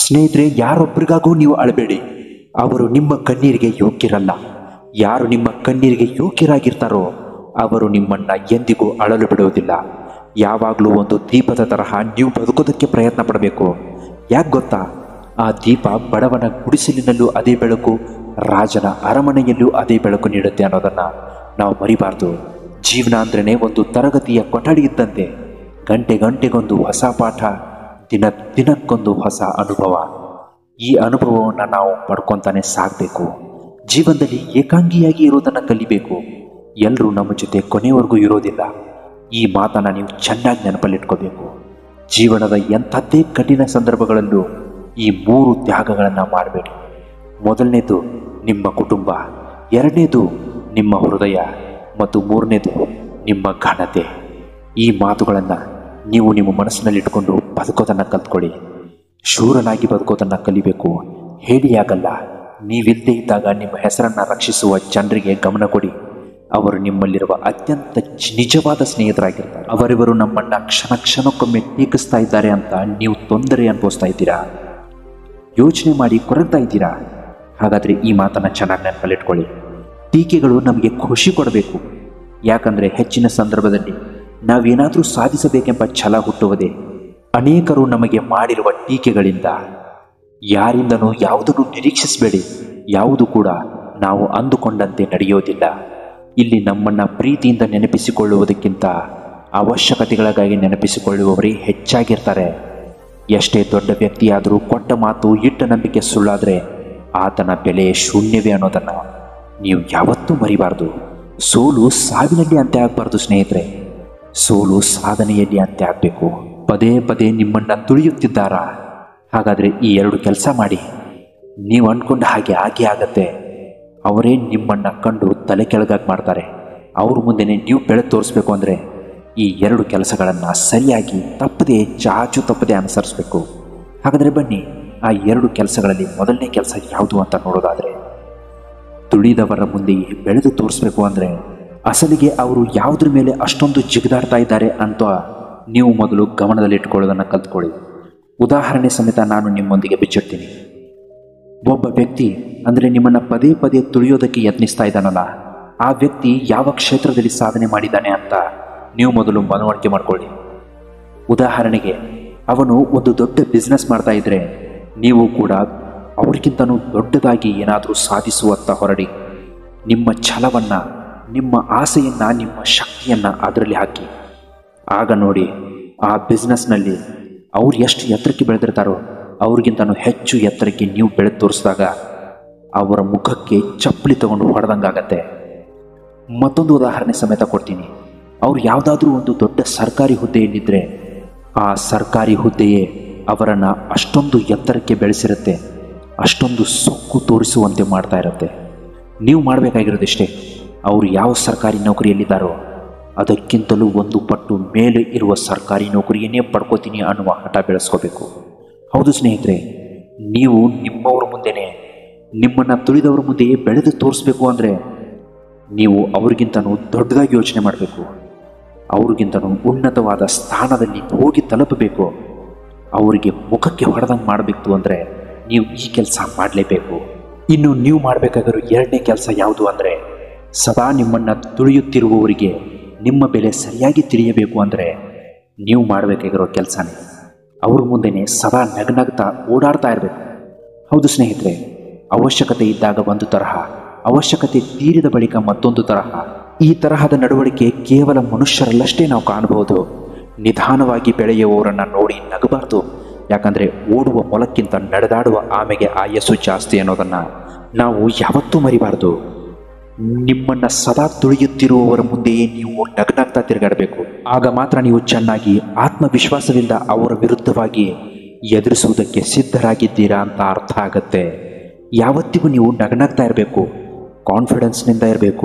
ಸ್ನೇಹಿತರೆ ಯಾರೊಬ್ಬರಿಗಾಗೂ ನೀವು ಅಳಬೇಡಿ ಅವರು ನಿಮ್ಮ ಕಣ್ಣೀರಿಗೆ ಯೋಗ್ಯರಲ್ಲ ಯಾರು ನಿಮ್ಮ ಕಣ್ಣೀರಿಗೆ ಯೋಗ್ಯರಾಗಿರ್ತಾರೋ ಅವರು ನಿಮ್ಮನ್ನ ಎಂದಿಗೂ ಅಳಲು ಬಿಡುವುದಿಲ್ಲ ಯಾವಾಗಲೂ ಒಂದು ದೀಪದ ತರಹ ನೀವು ಬದುಕೋದಕ್ಕೆ ಪ್ರಯತ್ನ ಪಡಬೇಕು ಯಾಕೆ ಗೊತ್ತಾ ಆ ದೀಪ ಬಡವನ ಗುಡಿಸಲಿನಲ್ಲೂ ಅದೇ ಬೆಳಕು ರಾಜನ ಅರಮನೆಯಲ್ಲೂ ಅದೇ ಬೆಳಕು ನೀಡುತ್ತೆ ಅನ್ನೋದನ್ನ ನಾವು ಮರಿಬಾರ್ದು ಜೀವನ ಅಂದ್ರೇ ಒಂದು ತರಗತಿಯ ಕೊಠಡಿ ಇದ್ದಂತೆ ಗಂಟೆ ಗಂಟೆಗೊಂದು ಹೊಸ ಪಾಠ ದಿನ ದಿನಕ್ಕೊಂದು ಹೊಸ ಅನುಭವ ಈ ಅನುಭವವನ್ನು ನಾವು ಪಡ್ಕೊತಾನೆ ಸಾಗಬೇಕು ಜೀವನದಲ್ಲಿ ಏಕಾಂಗಿಯಾಗಿ ಇರೋದನ್ನು ಕಲಿಬೇಕು ಎಲ್ಲರೂ ನಮ್ಮ ಜೊತೆ ಕೊನೆವರೆಗೂ ಇರೋದಿಲ್ಲ ಈ ಮಾತನ್ನು ನೀವು ಚೆನ್ನಾಗಿ ನೆನಪಲ್ಲಿಟ್ಕೋಬೇಕು ಜೀವನದ ಎಂಥದ್ದೇ ಕಠಿಣ ಸಂದರ್ಭಗಳಲ್ಲೂ ಈ ಮೂರು ತ್ಯಾಗಗಳನ್ನು ಮಾಡಬೇಡಿ ಮೊದಲನೇದು ನಿಮ್ಮ ಕುಟುಂಬ ಎರಡನೇದು ನಿಮ್ಮ ಹೃದಯ ಮತ್ತು ಮೂರನೇದು ನಿಮ್ಮ ಘನತೆ ಈ ಮಾತುಗಳನ್ನು ನೀವು ನಿಮ್ಮ ಮನಸ್ಸಿನಲ್ಲಿಟ್ಕೊಂಡು ಬದುಕೋದನ್ನು ಕಲ್ತ್ಕೊಳ್ಳಿ ಶೂರನಾಗಿ ಬದುಕೋದನ್ನು ಕಲಿಬೇಕು ಹೇಡಿಯಾಗಲ್ಲ ನೀವಿಲ್ಲದೆ ಇದ್ದಾಗ ನಿಮ್ಮ ಹೆಸರನ್ನು ರಕ್ಷಿಸುವ ಜನರಿಗೆ ಗಮನ ಕೊಡಿ ಅವರು ನಿಮ್ಮಲ್ಲಿರುವ ಅತ್ಯಂತ ಜಿ- ನಿಜವಾದ ಸ್ನೇಹಿತರಾಗಿರ್ತಾರೆ ಅವರಿವರು ನಮ್ಮನ್ನ ಕ್ಷಣ ಕ್ಷಣಕ್ಕೊಮ್ಮೆ ಟೀಕಿಸ್ತಾ ಇದ್ದಾರೆ ಅಂತ ನೀವು ತೊಂದರೆ ಅನುಭವಿಸ್ತಾ ಇದ್ದೀರಾ ಯೋಚನೆ ಮಾಡಿ ಕೊರಗ್ತಾ ಇದ್ದೀರಾ ಹಾಗಾದರೆ ಈ ಮಾತನ್ನು ಚೆನ್ನಾಗಿ ನೆನಪಲ್ಲಿಟ್ಕೊಳ್ಳಿ ಟೀಕೆಗಳು ನಮಗೆ ಖುಷಿ ಕೊಡಬೇಕು ಯಾಕಂದರೆ ಹೆಚ್ಚಿನ ಸಂದರ್ಭದಲ್ಲಿ ನಾವೇನಾದರೂ ಸಾಧಿಸಬೇಕೆಂಬ ಛಲ ಹುಟ್ಟುವುದೇ ಅನೇಕರು ನಮಗೆ ಮಾಡಿರುವ ಟೀಕೆಗಳಿಂದ ಯಾರಿಂದನೂ ಯಾವುದನ್ನು ನಿರೀಕ್ಷಿಸಬೇಡಿ ಯಾವುದು ಕೂಡ ನಾವು ಅಂದುಕೊಂಡಂತೆ ನಡೆಯೋದಿಲ್ಲ ಇಲ್ಲಿ ನಮ್ಮನ್ನು ಪ್ರೀತಿಯಿಂದ ನೆನಪಿಸಿಕೊಳ್ಳುವುದಕ್ಕಿಂತ ಅವಶ್ಯಕತೆಗಳಿಗಾಗಿ ನೆನಪಿಸಿಕೊಳ್ಳುವವರೇ ಹೆಚ್ಚಾಗಿರ್ತಾರೆ ಎಷ್ಟೇ ದೊಡ್ಡ ವ್ಯಕ್ತಿಯಾದರೂ ಕೊಟ್ಟ ಮಾತು ಇಟ್ಟ ನಂಬಿಕೆ ಸುಳ್ಳಾದರೆ ಆತನ ಬೆಲೆ ಶೂನ್ಯವೇ ಅನ್ನೋದನ್ನು ನೀವು ಯಾವತ್ತೂ ಮರಿಬಾರ್ದು ಸೋಲು ಸಾವಿನಲ್ಲಿ ಅಂತ್ಯ ಆಗಬಾರ್ದು ಸ್ನೇಹಿತರೆ ಸೋಲು ಸಾಧನೆಯಲ್ಲಿ ಅಂತ್ಯ ಆಗಬೇಕು ಪದೇ ಪದೇ ನಿಮ್ಮನ್ನು ತುಳಿಯುತ್ತಿದ್ದಾರಾ ಹಾಗಾದರೆ ಈ ಎರಡು ಕೆಲಸ ಮಾಡಿ ನೀವು ಅಂದ್ಕೊಂಡ ಹಾಗೆ ಆಗೇ ಆಗತ್ತೆ ಅವರೇ ನಿಮ್ಮನ್ನು ಕಂಡು ತಲೆ ಕೆಳಗಾಗಿ ಮಾಡ್ತಾರೆ ಅವ್ರ ಮುಂದೆನೇ ನೀವು ಬೆಳೆದು ತೋರಿಸ್ಬೇಕು ಅಂದರೆ ಈ ಎರಡು ಕೆಲಸಗಳನ್ನು ಸರಿಯಾಗಿ ತಪ್ಪದೆ ಚಾಚು ತಪ್ಪದೆ ಅನುಸರಿಸಬೇಕು ಹಾಗಾದರೆ ಬನ್ನಿ ಆ ಎರಡು ಕೆಲಸಗಳಲ್ಲಿ ಮೊದಲನೇ ಕೆಲಸ ಯಾವುದು ಅಂತ ನೋಡೋದಾದರೆ ತುಳಿದವರ ಮುಂದೆಯೇ ಬೆಳೆದು ತೋರಿಸ್ಬೇಕು ಅಂದರೆ ಅಸಲಿಗೆ ಅವರು ಯಾವುದ್ರ ಮೇಲೆ ಅಷ್ಟೊಂದು ಜಿಗಿದಾಡ್ತಾ ಇದ್ದಾರೆ ಅಂತ ನೀವು ಮೊದಲು ಗಮನದಲ್ಲಿಟ್ಕೊಳ್ಳೋದನ್ನು ಕಲ್ತ್ಕೊಳ್ಳಿ ಉದಾಹರಣೆ ಸಮೇತ ನಾನು ನಿಮ್ಮೊಂದಿಗೆ ಬಿಚ್ಚಿಡ್ತೀನಿ ಒಬ್ಬ ವ್ಯಕ್ತಿ ಅಂದರೆ ನಿಮ್ಮನ್ನು ಪದೇ ಪದೇ ತುಳಿಯೋದಕ್ಕೆ ಯತ್ನಿಸ್ತಾ ಇದ್ದಾನಲ್ಲ ಆ ವ್ಯಕ್ತಿ ಯಾವ ಕ್ಷೇತ್ರದಲ್ಲಿ ಸಾಧನೆ ಮಾಡಿದ್ದಾನೆ ಅಂತ ನೀವು ಮೊದಲು ಮನವರಿಕೆ ಮಾಡ್ಕೊಳ್ಳಿ ಉದಾಹರಣೆಗೆ ಅವನು ಒಂದು ದೊಡ್ಡ ಬಿಸ್ನೆಸ್ ಮಾಡ್ತಾ ಇದ್ರೆ ನೀವು ಕೂಡ ಅವ್ರಿಗಿಂತನೂ ದೊಡ್ಡದಾಗಿ ಏನಾದರೂ ಸಾಧಿಸುವತ್ತ ಹೊರಡಿ ನಿಮ್ಮ ಛಲವನ್ನು ನಿಮ್ಮ ಆಸೆಯನ್ನು ನಿಮ್ಮ ಶಕ್ತಿಯನ್ನು ಅದರಲ್ಲಿ ಹಾಕಿ ಆಗ ನೋಡಿ ಆ ಬಿಸ್ನೆಸ್ನಲ್ಲಿ ಅವ್ರು ಎಷ್ಟು ಎತ್ತರಕ್ಕೆ ಬೆಳೆದಿರ್ತಾರೋ ಅವ್ರಿಗಿಂತನೂ ಹೆಚ್ಚು ಎತ್ತರಕ್ಕೆ ನೀವು ಬೆಳೆದು ತೋರಿಸಿದಾಗ ಅವರ ಮುಖಕ್ಕೆ ಚಪ್ಪಲಿ ತಗೊಂಡು ಹೊಡೆದಂಗಾಗತ್ತೆ ಮತ್ತೊಂದು ಉದಾಹರಣೆ ಸಮೇತ ಕೊಡ್ತೀನಿ ಅವ್ರು ಯಾವುದಾದ್ರೂ ಒಂದು ದೊಡ್ಡ ಸರ್ಕಾರಿ ಹುದ್ದೆಯಲ್ಲಿದ್ದರೆ ಆ ಸರ್ಕಾರಿ ಹುದ್ದೆಯೇ ಅವರನ್ನು ಅಷ್ಟೊಂದು ಎತ್ತರಕ್ಕೆ ಬೆಳೆಸಿರುತ್ತೆ ಅಷ್ಟೊಂದು ಸೊಕ್ಕು ತೋರಿಸುವಂತೆ ಮಾಡ್ತಾ ಇರುತ್ತೆ ನೀವು ಮಾಡಬೇಕಾಗಿರೋದಿಷ್ಟೇ ಅವರು ಯಾವ ಸರ್ಕಾರಿ ನೌಕರಿಯಲ್ಲಿದ್ದಾರೋ ಅದಕ್ಕಿಂತಲೂ ಒಂದು ಪಟ್ಟು ಮೇಲೆ ಇರುವ ಸರ್ಕಾರಿ ನೌಕರಿಯನ್ನೇ ಪಡ್ಕೋತೀನಿ ಅನ್ನುವ ಹಠ ಬೆಳೆಸ್ಕೋಬೇಕು ಹೌದು ಸ್ನೇಹಿತರೆ ನೀವು ನಿಮ್ಮವ್ರ ಮುಂದೆನೇ ನಿಮ್ಮನ್ನು ತುಳಿದವ್ರ ಮುಂದೆಯೇ ಬೆಳೆದು ತೋರಿಸ್ಬೇಕು ಅಂದರೆ ನೀವು ಅವ್ರಿಗಿಂತನೂ ದೊಡ್ಡದಾಗಿ ಯೋಚನೆ ಮಾಡಬೇಕು ಅವ್ರಿಗಿಂತನೂ ಉನ್ನತವಾದ ಸ್ಥಾನದಲ್ಲಿ ಹೋಗಿ ತಲುಪಬೇಕು ಅವರಿಗೆ ಮುಖಕ್ಕೆ ಹೊಡೆದಂಗೆ ಮಾಡಬೇಕು ಅಂದರೆ ನೀವು ಈ ಕೆಲಸ ಮಾಡಲೇಬೇಕು ಇನ್ನು ನೀವು ಮಾಡಬೇಕಾಗಿರೋ ಎರಡನೇ ಕೆಲಸ ಯಾವುದು ಅಂದರೆ ಸದಾ ನಿಮ್ಮನ್ನು ತುಳಿಯುತ್ತಿರುವವರಿಗೆ ನಿಮ್ಮ ಬೆಲೆ ಸರಿಯಾಗಿ ತಿಳಿಯಬೇಕು ಅಂದರೆ ನೀವು ಮಾಡಬೇಕಾಗಿರೋ ಕೆಲಸನೇ ಅವ್ರ ಮುಂದೆನೇ ಸದಾ ನಗನಗ್ತಾ ಓಡಾಡ್ತಾ ಇರಬೇಕು ಹೌದು ಸ್ನೇಹಿತರೆ ಅವಶ್ಯಕತೆ ಇದ್ದಾಗ ಒಂದು ತರಹ ಅವಶ್ಯಕತೆ ತೀರಿದ ಬಳಿಕ ಮತ್ತೊಂದು ತರಹ ಈ ತರಹದ ನಡವಳಿಕೆ ಕೇವಲ ಮನುಷ್ಯರಲ್ಲಷ್ಟೇ ನಾವು ಕಾಣಬಹುದು ನಿಧಾನವಾಗಿ ಬೆಳೆಯುವವರನ್ನು ನೋಡಿ ನಗಬಾರ್ದು ಯಾಕಂದರೆ ಓಡುವ ಮೊಲಕ್ಕಿಂತ ನಡೆದಾಡುವ ಆಮೆಗೆ ಆಯಸ್ಸು ಜಾಸ್ತಿ ಅನ್ನೋದನ್ನು ನಾವು ಯಾವತ್ತೂ ಮರಿಬಾರ್ದು ನಿಮ್ಮನ್ನು ಸದಾ ತುಳಿಯುತ್ತಿರುವವರ ಮುಂದೆಯೇ ನೀವು ನಗ್ನಾಗ್ತಾ ತಿರುಗಾಡಬೇಕು ಆಗ ಮಾತ್ರ ನೀವು ಚೆನ್ನಾಗಿ ಆತ್ಮವಿಶ್ವಾಸದಿಂದ ಅವರ ವಿರುದ್ಧವಾಗಿ ಎದುರಿಸುವುದಕ್ಕೆ ಸಿದ್ಧರಾಗಿದ್ದೀರಾ ಅಂತ ಅರ್ಥ ಆಗತ್ತೆ ಯಾವತ್ತಿಗೂ ನೀವು ನಗನಾಗ್ತಾ ಇರಬೇಕು ಕಾನ್ಫಿಡೆನ್ಸ್ನಿಂದ ಇರಬೇಕು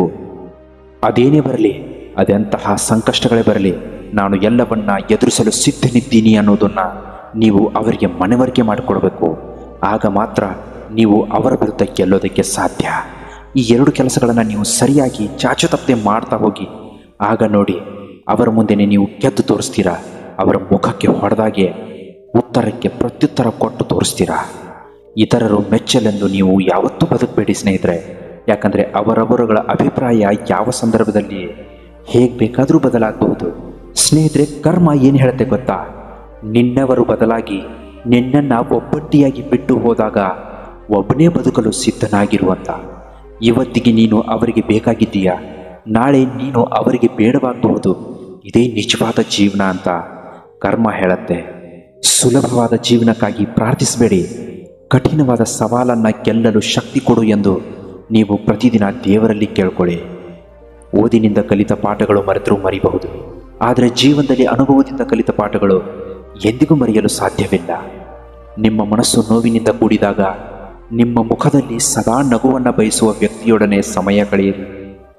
ಅದೇನೇ ಬರಲಿ ಅದೆಂತಹ ಸಂಕಷ್ಟಗಳೇ ಬರಲಿ ನಾನು ಎಲ್ಲವನ್ನ ಎದುರಿಸಲು ಸಿದ್ಧನಿದ್ದೀನಿ ಅನ್ನೋದನ್ನು ನೀವು ಅವರಿಗೆ ಮನವರಿಕೆ ಮಾಡಿಕೊಡ್ಬೇಕು ಆಗ ಮಾತ್ರ ನೀವು ಅವರ ವಿರುದ್ಧ ಗೆಲ್ಲೋದಕ್ಕೆ ಸಾಧ್ಯ ಈ ಎರಡು ಕೆಲಸಗಳನ್ನು ನೀವು ಸರಿಯಾಗಿ ಚಾಚು ತಪ್ಪದೆ ಮಾಡ್ತಾ ಹೋಗಿ ಆಗ ನೋಡಿ ಅವರ ಮುಂದೆನೇ ನೀವು ಗೆದ್ದು ತೋರಿಸ್ತೀರಾ ಅವರ ಮುಖಕ್ಕೆ ಹೊಡೆದಾಗೆ ಉತ್ತರಕ್ಕೆ ಪ್ರತ್ಯುತ್ತರ ಕೊಟ್ಟು ತೋರಿಸ್ತೀರಾ ಇತರರು ಮೆಚ್ಚಲೆಂದು ನೀವು ಯಾವತ್ತೂ ಬದುಕಬೇಡಿ ಸ್ನೇಹಿತರೆ ಯಾಕಂದರೆ ಅವರವರುಗಳ ಅಭಿಪ್ರಾಯ ಯಾವ ಸಂದರ್ಭದಲ್ಲಿ ಹೇಗೆ ಬೇಕಾದರೂ ಬದಲಾಗಬಹುದು ಸ್ನೇಹಿತರೆ ಕರ್ಮ ಏನು ಹೇಳುತ್ತೆ ಗೊತ್ತಾ ನಿನ್ನವರು ಬದಲಾಗಿ ನಿನ್ನನ್ನು ಒಬ್ಬಟ್ಟಿಯಾಗಿ ಬಿಟ್ಟು ಹೋದಾಗ ಒಬ್ಬನೇ ಬದುಕಲು ಸಿದ್ಧನಾಗಿರುವಂತ ಇವತ್ತಿಗೆ ನೀನು ಅವರಿಗೆ ಬೇಕಾಗಿದ್ದೀಯಾ ನಾಳೆ ನೀನು ಅವರಿಗೆ ಬೇಡವಾಗಬಹುದು ಇದೇ ನಿಜವಾದ ಜೀವನ ಅಂತ ಕರ್ಮ ಹೇಳತ್ತೆ ಸುಲಭವಾದ ಜೀವನಕ್ಕಾಗಿ ಪ್ರಾರ್ಥಿಸಬೇಡಿ ಕಠಿಣವಾದ ಸವಾಲನ್ನು ಗೆಲ್ಲಲು ಶಕ್ತಿ ಕೊಡು ಎಂದು ನೀವು ಪ್ರತಿದಿನ ದೇವರಲ್ಲಿ ಕೇಳ್ಕೊಳ್ಳಿ ಓದಿನಿಂದ ಕಲಿತ ಪಾಠಗಳು ಮರೆತರೂ ಮರಿಬಹುದು ಆದರೆ ಜೀವನದಲ್ಲಿ ಅನುಭವದಿಂದ ಕಲಿತ ಪಾಠಗಳು ಎಂದಿಗೂ ಮರೆಯಲು ಸಾಧ್ಯವಿಲ್ಲ ನಿಮ್ಮ ಮನಸ್ಸು ನೋವಿನಿಂದ ಕೂಡಿದಾಗ ನಿಮ್ಮ ಮುಖದಲ್ಲಿ ಸದಾ ನಗುವನ್ನು ಬಯಸುವ ವ್ಯಕ್ತಿಯೊಡನೆ ಸಮಯ ಕಳೆಯಿರಿ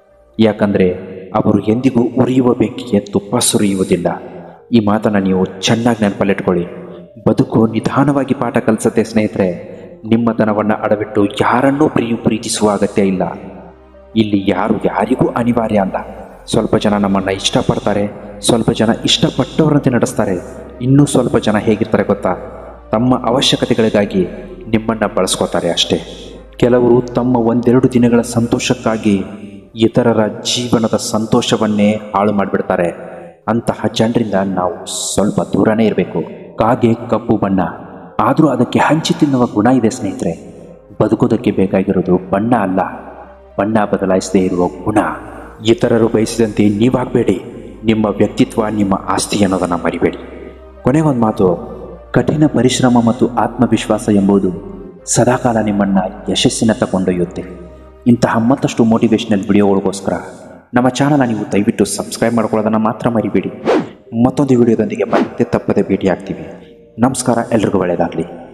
ಯಾಕಂದರೆ ಅವರು ಎಂದಿಗೂ ಉರಿಯುವ ಬೆಂಕಿಗೆ ತುಪ್ಪ ಸುರಿಯುವುದಿಲ್ಲ ಈ ಮಾತನ್ನು ನೀವು ಚೆನ್ನಾಗಿ ನೆನಪಲ್ಲಿಟ್ಕೊಳ್ಳಿ ಬದುಕು ನಿಧಾನವಾಗಿ ಪಾಠ ಕಲಿಸತ್ತೆ ಸ್ನೇಹಿತರೆ ನಿಮ್ಮತನವನ್ನು ಅಡವಿಟ್ಟು ಯಾರನ್ನೂ ಪ್ರಿಯು ಪ್ರೀತಿಸುವ ಅಗತ್ಯ ಇಲ್ಲ ಇಲ್ಲಿ ಯಾರು ಯಾರಿಗೂ ಅನಿವಾರ್ಯ ಅಲ್ಲ ಸ್ವಲ್ಪ ಜನ ನಮ್ಮನ್ನು ಇಷ್ಟಪಡ್ತಾರೆ ಸ್ವಲ್ಪ ಜನ ಇಷ್ಟಪಟ್ಟವರಂತೆ ನಡೆಸ್ತಾರೆ ಇನ್ನೂ ಸ್ವಲ್ಪ ಜನ ಹೇಗಿರ್ತಾರೆ ಗೊತ್ತಾ ತಮ್ಮ ಅವಶ್ಯಕತೆಗಳಿಗಾಗಿ ನಿಮ್ಮನ್ನು ಬಳಸ್ಕೋತಾರೆ ಅಷ್ಟೇ ಕೆಲವರು ತಮ್ಮ ಒಂದೆರಡು ದಿನಗಳ ಸಂತೋಷಕ್ಕಾಗಿ ಇತರರ ಜೀವನದ ಸಂತೋಷವನ್ನೇ ಹಾಳು ಮಾಡಿಬಿಡ್ತಾರೆ ಅಂತಹ ಜನರಿಂದ ನಾವು ಸ್ವಲ್ಪ ದೂರನೇ ಇರಬೇಕು ಕಾಗೆ ಕಪ್ಪು ಬಣ್ಣ ಆದರೂ ಅದಕ್ಕೆ ಹಂಚಿ ತಿನ್ನುವ ಗುಣ ಇದೆ ಸ್ನೇಹಿತರೆ ಬದುಕೋದಕ್ಕೆ ಬೇಕಾಗಿರೋದು ಬಣ್ಣ ಅಲ್ಲ ಬಣ್ಣ ಬದಲಾಯಿಸದೇ ಇರುವ ಗುಣ ಇತರರು ಬಯಸಿದಂತೆ ನೀವಾಗಬೇಡಿ ನಿಮ್ಮ ವ್ಯಕ್ತಿತ್ವ ನಿಮ್ಮ ಆಸ್ತಿ ಅನ್ನೋದನ್ನು ಮರಿಬೇಡಿ ಕೊನೆಗೊಂದು ಮಾತು ಕಠಿಣ ಪರಿಶ್ರಮ ಮತ್ತು ಆತ್ಮವಿಶ್ವಾಸ ಎಂಬುದು ಸದಾಕಾಲ ನಿಮ್ಮನ್ನು ಯಶಸ್ಸಿನತ್ತ ಕೊಂಡೊಯ್ಯುತ್ತೆ ಇಂತಹ ಮತ್ತಷ್ಟು ಮೋಟಿವೇಶನಲ್ ವಿಡಿಯೋಗಳಿಗೋಸ್ಕರ ನಮ್ಮ ಚಾನಲ್ ನೀವು ದಯವಿಟ್ಟು ಸಬ್ಸ್ಕ್ರೈಬ್ ಮಾಡ್ಕೊಳ್ಳೋದನ್ನು ಮಾತ್ರ ಮರಿಬೇಡಿ ಮತ್ತೊಂದು ವಿಡಿಯೋದೊಂದಿಗೆ ಮತ್ತೆ ತಪ್ಪದೆ ಭೇಟಿ ಆಗ್ತೀವಿ ನಮಸ್ಕಾರ ಎಲ್ರಿಗೂ ಒಳ್ಳೆಯದಾಗಲಿ